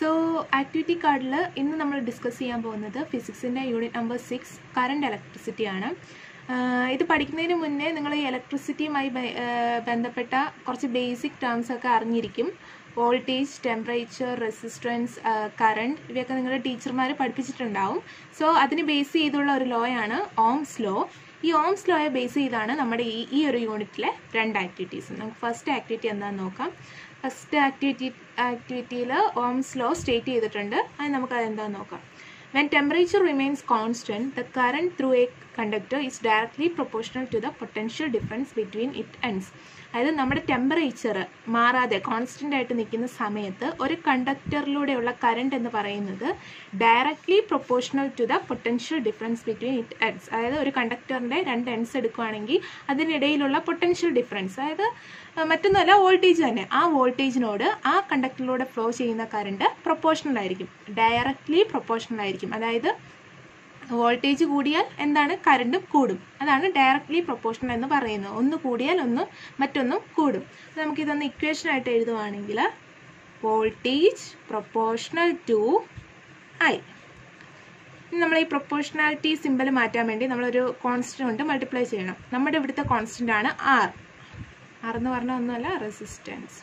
So activity കാർഡിൽ ഇന്ന് നമ്മൾ ഡിസ്കസ് ചെയ്യാൻ പോകുന്നത് ഫിസിക്സിൻ്റെ unit number six current electricity ആണ് ആഹ് ഇത് പഠിക്കുന്നതിന് മുന്നേ നിങ്ങൾ ഈ ഇലക്ട്രിസിറ്റിയുമായി ബ- ആഹ് ബന്ധപ്പെട്ട കുറച്ച് ബേസിക് ടേംസ് ഒക്കെ അറിഞ്ഞിരിക്കും വോൾട്ടേജ് ടെമ്പറേച്ചർ റെസിസ്റ്റൻസ് കറണ്ട് ഇവയൊക്കെ നിങ്ങളുടെ ടീച്ചർമാർ പഠിപ്പിച്ചിട്ടുണ്ടാവും സോ അതിന് ബേസ് ചെയ്തുള്ള ഒരു ലോ ആണ് ഓംസ് ലോ ഈ ഓംസ് ലോയെ ബേസ് ചെയ്താണ് നമ്മുടെ ഈ ഈ ഒരു യൂണിറ്റിലെ രണ്ട് ആക്ടിവിറ്റീസ് നമുക്ക് ഫസ്റ്റ് ആക്ടിവിറ്റി എന്താണെന്ന് നോക്കാം ഫസ്റ്റ് ആക്ടിവിറ്റി ആക്ടിവിറ്റിയിൽ ഓംസ് ലോ സ്റ്റേറ്റ് ചെയ്തിട്ടുണ്ട് അത് നമുക്ക് അതെന്താണെന്ന് നോക്കാം When temperature remains constant, the current through a conductor is directly proportional to the potential difference between it ends. അതായത് നമ്മുടെ ടെമ്പറേച്ചർ മാറാതെ കോൺസ്റ്റൻ്റ് ആയിട്ട് നിൽക്കുന്ന സമയത്ത് ഒരു കണ്ടക്ടറിലൂടെയുള്ള കറണ്ട് എന്ന് പറയുന്നത് directly proportional to the potential difference between it ends അതായത് ഒരു കണ്ടക്ടറിൻ്റെ രണ്ട് എൻഡ്സ് എടുക്കുകയാണെങ്കിൽ അതിനിടയിലുള്ള പൊട്ടൻഷ്യൽ ഡിഫറൻസ് അതായത് അഹ് മറ്റൊന്നുമല്ല വോൾട്ടേജ് തന്നെ ആ വോൾട്ടേജിനോട് ആ കണ്ടക്ടറിലൂടെ ഫ്ലോ ചെയ്യുന്ന കറണ്ട് പ്രൊപ്പോർഷണൽ ആയിരിക്കും ഡയറക്ട്ലി പ്രൊപ്പോർഷണൽ ആയിരിക്കും അതായത് വോൾട്ടേജ് കൂടിയാൽ എന്താണ് കറണ്ടും കൂടും അതാണ് ഡയറക്ട്ലി പ്രൊപ്പോർഷണൽ എന്ന് പറയുന്നത് ഒന്ന് കൂടിയാൽ ഒന്ന് മറ്റൊന്നും കൂടും അപ്പോൾ നമുക്കിതൊന്ന് ഇക്വേഷൻ ആയിട്ട് എഴുതുവാണെങ്കിൽ വോൾട്ടേജ് പ്രൊപ്പോർഷണൽ ടു ഐ നമ്മൾ ഈ പ്രൊപ്പോർഷണാലിറ്റി സിമ്പിൾ മാറ്റാൻ വേണ്ടി നമ്മളൊരു കോൺസ്റ്റന്റ് കൊണ്ട് മൾട്ടിപ്ലൈ ചെയ്യണം നമ്മുടെ ഇവിടുത്തെ കോൺസ്റ്റന്റ് ആണ് ആർ ആർ എന്ന് പറഞ്ഞാൽ ഒന്നുമല്ല റെസിസ്റ്റൻസ്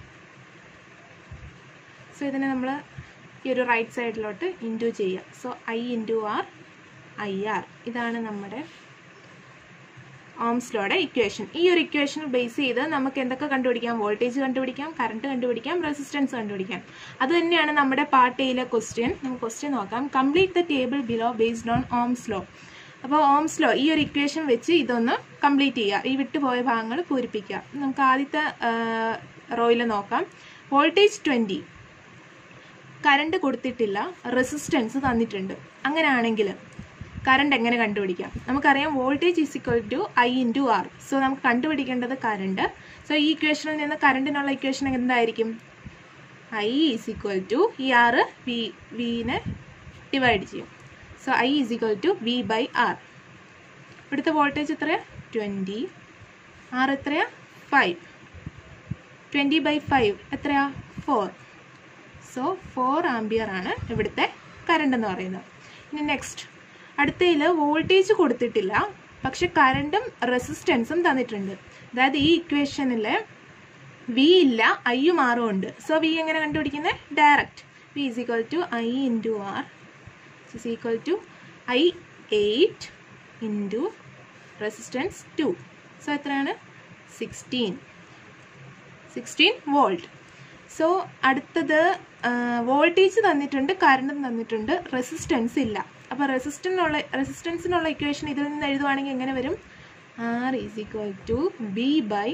സോ ഇതിനെ നമ്മൾ ഈ ഒരു റൈറ്റ് സൈഡിലോട്ട് ഇൻറ്റു ചെയ്യുക so I into R I R ഇതാണ് നമ്മുടെ ഓംസ്ലോയുടെ ഇക്വേഷൻ ഈ ഒരു ഇക്വേഷൻ ബേസ് ചെയ്ത് നമുക്ക് എന്തൊക്കെ കണ്ടുപിടിക്കാം വോൾട്ടേജ് കണ്ടുപിടിക്കാം കറണ്ട് കണ്ടുപിടിക്കാം റെസിസ്റ്റൻസ് കണ്ടുപിടിക്കാം അത് തന്നെയാണ് നമ്മുടെ പാർട്ട് എയിലെ ക്വസ്റ്റ്യൻ നമുക്ക് ക്വസ്റ്റ്യൻ നോക്കാം complete the table below based on ohm's law അപ്പോൾ ഓംസ് ലോ ഈ ഒരു ഇക്വേഷൻ വെച്ച് ഇതൊന്ന് കംപ്ലീറ്റ് ചെയ്യുക ഈ വിട്ടുപോയ ഭാഗങ്ങൾ പൂരിപ്പിക്കുക നമുക്ക് ആദ്യത്തെ റോയിൽ നോക്കാം വോൾട്ടേജ് ട്വൻറ്റി കറണ്ട് കൊടുത്തിട്ടില്ല റെസിസ്റ്റൻസ് തന്നിട്ടുണ്ട് അങ്ങനെയാണെങ്കിൽ കറണ്ട് എങ്ങനെ കണ്ടുപിടിക്കാം നമുക്കറിയാം voltage is equal to I into R so നമുക്ക് കണ്ടുപിടിക്കേണ്ടത് കറണ്ട് സോ ഈ ഇക്വേഷനിൽ നിന്ന് കറണ്ടിനുള്ള ഇക്വേഷൻ എന്തായിരിക്കും ഐ ഈസ് ഇക്വൽ ടു ഈ ആറ് വി വിനെ ഡിവൈഡ് ചെയ്യും so I is equal to V by R ഇവിടുത്തെ വോൾട്ടേജ് എത്രയാ ട്വൻറ്റി ആർ എത്രയാ ഫൈവ് ട്വൻറ്റി ബൈ ഫൈവ് എത്രയാ ഫോർ സോ ഫോർ ആംബിയർ ആണ് ഇവിടുത്തെ കറണ്ട് എന്ന് പറയുന്നത് ഇനി നെക്സ്റ്റ് അടുത്തതിൽ വോൾട്ടേജ് കൊടുത്തിട്ടില്ല പക്ഷെ കറണ്ടും റെസിസ്റ്റൻസും തന്നിട്ടുണ്ട് അതായത് ഈ ഇക്വേഷനിൽ വി ഇല്ല ഐയും ആറും ഉണ്ട് സോ വി എങ്ങനെ കണ്ടുപിടിക്കുന്നത് direct V is equal to I into R is equal to I eight into resistance two so എത്രയാണ് സിക്സ്റ്റീൻ സിക്സ്റ്റീൻ വോൾട്ട് സോ അടുത്തത് വോൾട്ടേജ് തന്നിട്ടുണ്ട് കറണ്ടും തന്നിട്ടുണ്ട് റെസിസ്റ്റൻസ് ഇല്ല അപ്പോൾ റെസിസ്റ്റൻസിനുള്ള റെസിസ്റ്റൻസിനുള്ള ഇക്വേഷൻ ഇതിൽ നിന്ന് എഴുതുവാണെങ്കിൽ എങ്ങനെ വരും R is equal to V by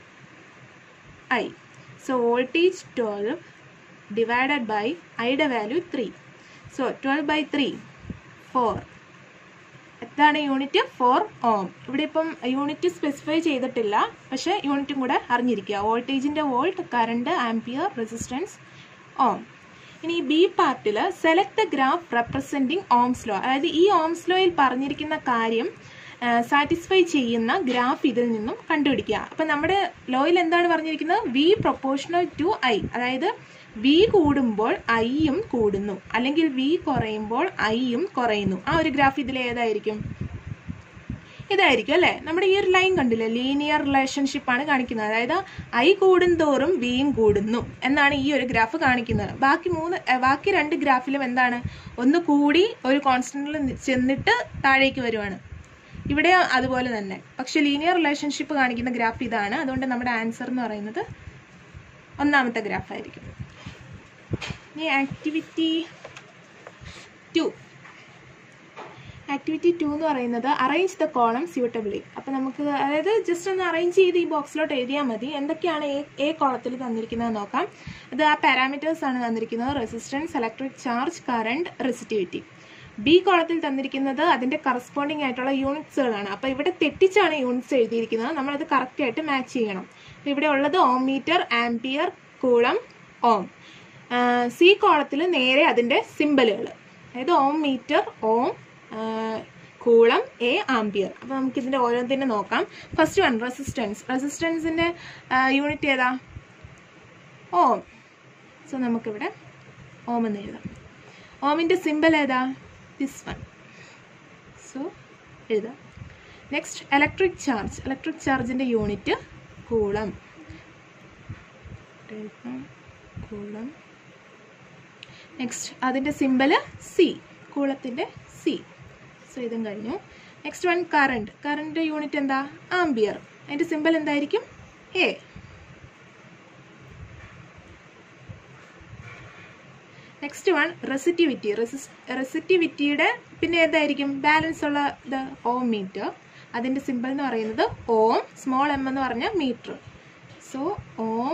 I so voltage twelve divided by ഐയുടെ value three so twelve by three four എത്രയാണ് യൂണിറ്റ് ഫോർ ഓം ഇവിടെ ഇപ്പം യൂണിറ്റ് സ്പെസിഫൈ ചെയ്തിട്ടില്ല പക്ഷേ യൂണിറ്റും കൂടെ അറിഞ്ഞിരിക്കുക വോൾട്ടേജിൻ്റെ volt current ampere resistance ohm ഇനി ബി പാർട്ടിൽ select the graph representing ohm's law അതായത് ഈ ഓംസ് ലോയിൽ പറഞ്ഞിരിക്കുന്ന കാര്യം സാറ്റിസ്ഫൈ ചെയ്യുന്ന ഗ്രാഫ് ഇതിൽ നിന്നും കണ്ടുപിടിക്കുക അപ്പം നമ്മുടെ ലോയിൽ എന്താണ് പറഞ്ഞിരിക്കുന്നത് വി പ്രൊപ്പോർഷണൽ ടു ഐ അതായത് വി കൂടുമ്പോൾ ഐയും കൂടുന്നു അല്ലെങ്കിൽ വി കുറയുമ്പോൾ ഐയും കുറയുന്നു ആ ഒരു ഗ്രാഫ് ഇതിൽ ഏതായിരിക്കും ഇതായിരിക്കും അല്ലേ നമ്മുടെ ഈ ഒരു ലൈൻ കണ്ടില്ലേ ലീനിയർ റിലേഷൻഷിപ്പ് ആണ് കാണിക്കുന്നത് അതായത് ഐ കൂടുന്തോറും വിയും കൂടുന്നു എന്നാണ് ഈ ഒരു ഗ്രാഫ് കാണിക്കുന്നത് ബാക്കി മൂന്ന് ഏ, ബാക്കി രണ്ട് ഗ്രാഫിലും എന്താണ് ഒന്ന് കൂടി ഒരു കോൺസ്റ്റന്റിൽ ചെന്നിട്ട് താഴേക്ക് വരുവാണ് ഇവിടെ അതുപോലെ തന്നെ പക്ഷെ ലീനിയർ റിലേഷൻഷിപ്പ് കാണിക്കുന്ന ഗ്രാഫ് ഇതാണ് അതുകൊണ്ട് നമ്മുടെ ആൻസർ എന്ന് പറയുന്നത് ഒന്നാമത്തെ ഗ്രാഫ് ആയിരിക്കും ഇനി ആക്ടിവിറ്റി ടു ആക്ടിവിറ്റി ടു എന്ന് പറയുന്നത് അറേഞ്ച് ദ കോളം സ്യൂട്ടബിളി അപ്പോൾ നമുക്ക് അതായത് ജസ്റ്റ് ഒന്ന് അറേഞ്ച് ചെയ്ത് ഈ ബോക്സിലോട്ട് എഴുതിയാൽ മതി എന്തൊക്കെയാണ് എ എ കോളത്തിൽ തന്നിരിക്കുന്നത് നോക്കാം അത് ആ പാരാമീറ്റേഴ്സ് ആണ് തന്നിരിക്കുന്നത് resistance electric charge current resistivity B കോളത്തിൽ തന്നിരിക്കുന്നത് അതിൻ്റെ കറസ്പോണ്ടിങ് ആയിട്ടുള്ള യൂണിറ്റ്സുകളാണ് അപ്പോൾ ഇവിടെ തെറ്റിച്ചാണ് യൂണിറ്റ്സ് എഴുതിയിരിക്കുന്നത് നമ്മളത് കറക്റ്റ് ആയിട്ട് മാച്ച് ചെയ്യണം അപ്പോൾ ഇവിടെ ഉള്ളത് ohm meter ampere coulomb ohm C കോളത്തിൽ നേരെ അതിൻ്റെ സിമ്പലുകൾ അതായത് ohm meter ohm coulomb A ampere അപ്പോൾ നമുക്ക് ഇതിൻ്റെ ഓരോന്നിനെ നോക്കാം ഫസ്റ്റ് വൺ റെസിസ്റ്റൻസ് റെസിസ്റ്റൻസിൻ്റെ യൂണിറ്റ് ഏതാ ഓം സോ നമുക്കിവിടെ ഓം എന്ന് എഴുതാം ഓമിൻ്റെ സിമ്പൽ ഏതാ ദിസ് വൺ സോ എഴുതാം നെക്സ്റ്റ് ഇലക്ട്രിക് ചാർജ് ഇലക്ട്രിക് ചാർജിൻ്റെ യൂണിറ്റ് കൂളം കൂളം നെക്സ്റ്റ് അതിൻ്റെ സിമ്പൽ സി കൂളത്തിൻ്റെ സി സോ ഇതും കഴിഞ്ഞു next one current current unit എന്താ ആംബിയർ അതിൻ്റെ സിമ്പൽ എന്തായിരിക്കും എ നെക്സ്റ്റ് വൺ റെസിറ്റിവിറ്റി റെസിറ്റിവിറ്റിയുടെ പിന്നെ ഏതായിരിക്കും ബാലൻസ് ഉള്ള ഇത് ഓം മീറ്റർ അതിൻ്റെ സിമ്പിൾ എന്ന് പറയുന്നത് ഓം സ്മോൾ എം എന്ന് പറഞ്ഞ meter so ohm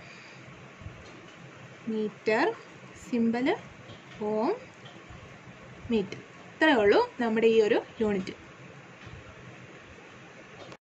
meter symbol ohm meter ഇത്രയേ ഉള്ളൂ നമ്മുടെ ഈ ഒരു യൂണിറ്റ്